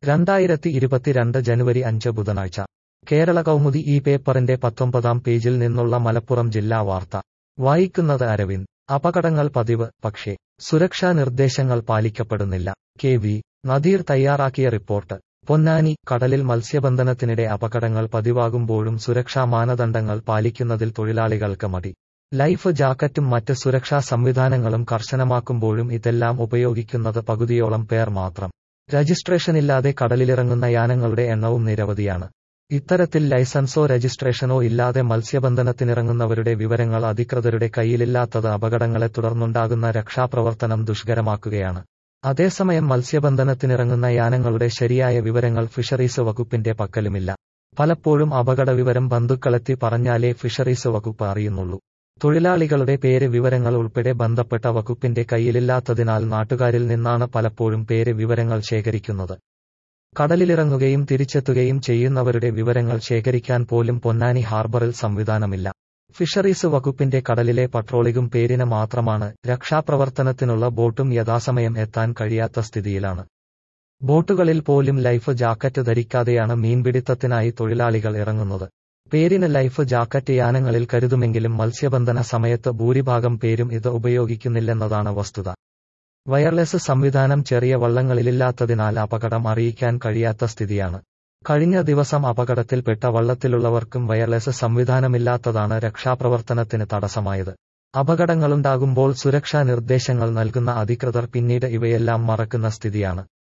രണ്ടായിരത്തി ഇരുപത്തിരണ്ട് ജനുവരി അഞ്ച് ബുധനാഴ്ച കേരള കൗമുദി ഈ പേപ്പറിന്റെ പത്തൊമ്പതാം പേജിൽ നിന്നുള്ള മലപ്പുറം ജില്ലാ വാർത്ത വായിക്കുന്നത് അരവിന്ദ് അപകടങ്ങൾ പതിവ് പക്ഷേ സുരക്ഷാ നിർദ്ദേശങ്ങൾ പാലിക്കപ്പെടുന്നില്ല കെ വി നദീർ തയ്യാറാക്കിയ റിപ്പോർട്ട് പൊന്നാനി കടലിൽ മത്സ്യബന്ധനത്തിനിടെ അപകടങ്ങൾ പതിവാകുമ്പോഴും സുരക്ഷാ മാനദണ്ഡങ്ങൾ പാലിക്കുന്നതിൽ തൊഴിലാളികൾക്ക് മടി ലൈഫ് ജാക്കറ്റും മറ്റ് സുരക്ഷാ സംവിധാനങ്ങളും കർശനമാക്കുമ്പോഴും ഇതെല്ലാം ഉപയോഗിക്കുന്നത് പകുതിയോളം പേർ മാത്രം രജിസ്ട്രേഷനില്ലാതെ കടലിലിറങ്ങുന്ന യാനങ്ങളുടെ എണ്ണവും നിരവധിയാണ് ഇത്തരത്തിൽ ലൈസൻസോ രജിസ്ട്രേഷനോ ഇല്ലാതെ മത്സ്യബന്ധനത്തിനിറങ്ങുന്നവരുടെ വിവരങ്ങൾ അധികൃതരുടെ കയ്യിലില്ലാത്തത് അപകടങ്ങളെ തുടർന്നുണ്ടാകുന്ന രക്ഷാപ്രവർത്തനം ദുഷ്കരമാക്കുകയാണ് അതേസമയം മത്സ്യബന്ധനത്തിനിറങ്ങുന്ന യാനങ്ങളുടെ ശരിയായ വിവരങ്ങൾ ഫിഷറീസ് വകുപ്പിന്റെ പക്കലുമില്ല പലപ്പോഴും അപകട വിവരം ബന്ധുക്കളെത്തി പറഞ്ഞാലേ ഫിഷറീസ് വകുപ്പ് അറിയുന്നുള്ളൂ തൊഴിലാളികളുടെ പേര് വിവരങ്ങൾ ഉൾപ്പെടെ ബന്ധപ്പെട്ട വകുപ്പിന്റെ കയ്യിലില്ലാത്തതിനാൽ നാട്ടുകാരിൽ നിന്നാണ് പലപ്പോഴും പേര് വിവരങ്ങൾ ശേഖരിക്കുന്നത് കടലിലിറങ്ങുകയും തിരിച്ചെത്തുകയും ചെയ്യുന്നവരുടെ വിവരങ്ങൾ ശേഖരിക്കാൻ പോലും പൊന്നാനി ഹാർബറിൽ സംവിധാനമില്ല ഫിഷറീസ് വകുപ്പിന്റെ കടലിലെ പട്രോളിംഗും പേരിന് മാത്രമാണ് രക്ഷാപ്രവർത്തനത്തിനുള്ള ബോട്ടും യഥാസമയം എത്താൻ കഴിയാത്ത സ്ഥിതിയിലാണ് ബോട്ടുകളിൽ പോലും ലൈഫ് ജാക്കറ്റ് ധരിക്കാതെയാണ് മീൻപിടുത്തത്തിനായി തൊഴിലാളികൾ ഇറങ്ങുന്നത് പേരിന് ലൈഫ് ജാക്കറ്റ് യാനങ്ങളിൽ കരുതുമെങ്കിലും മത്സ്യബന്ധന സമയത്ത് ഭൂരിഭാഗം പേരും ഇത് ഉപയോഗിക്കുന്നില്ലെന്നതാണ് വസ്തുത വയർലെസ് സംവിധാനം ചെറിയ വള്ളങ്ങളിലില്ലാത്തതിനാൽ അപകടം അറിയിക്കാൻ കഴിയാത്ത സ്ഥിതിയാണ് കഴിഞ്ഞ ദിവസം അപകടത്തിൽപ്പെട്ട വള്ളത്തിലുള്ളവർക്കും വയർലെസ് സംവിധാനമില്ലാത്തതാണ് രക്ഷാപ്രവർത്തനത്തിന് തടസ്സമായത് അപകടങ്ങളുണ്ടാകുമ്പോൾ സുരക്ഷാ നിർദ്ദേശങ്ങൾ നൽകുന്ന അധികൃതർ പിന്നീട് ഇവയെല്ലാം മറക്കുന്ന സ്ഥിതിയാണ്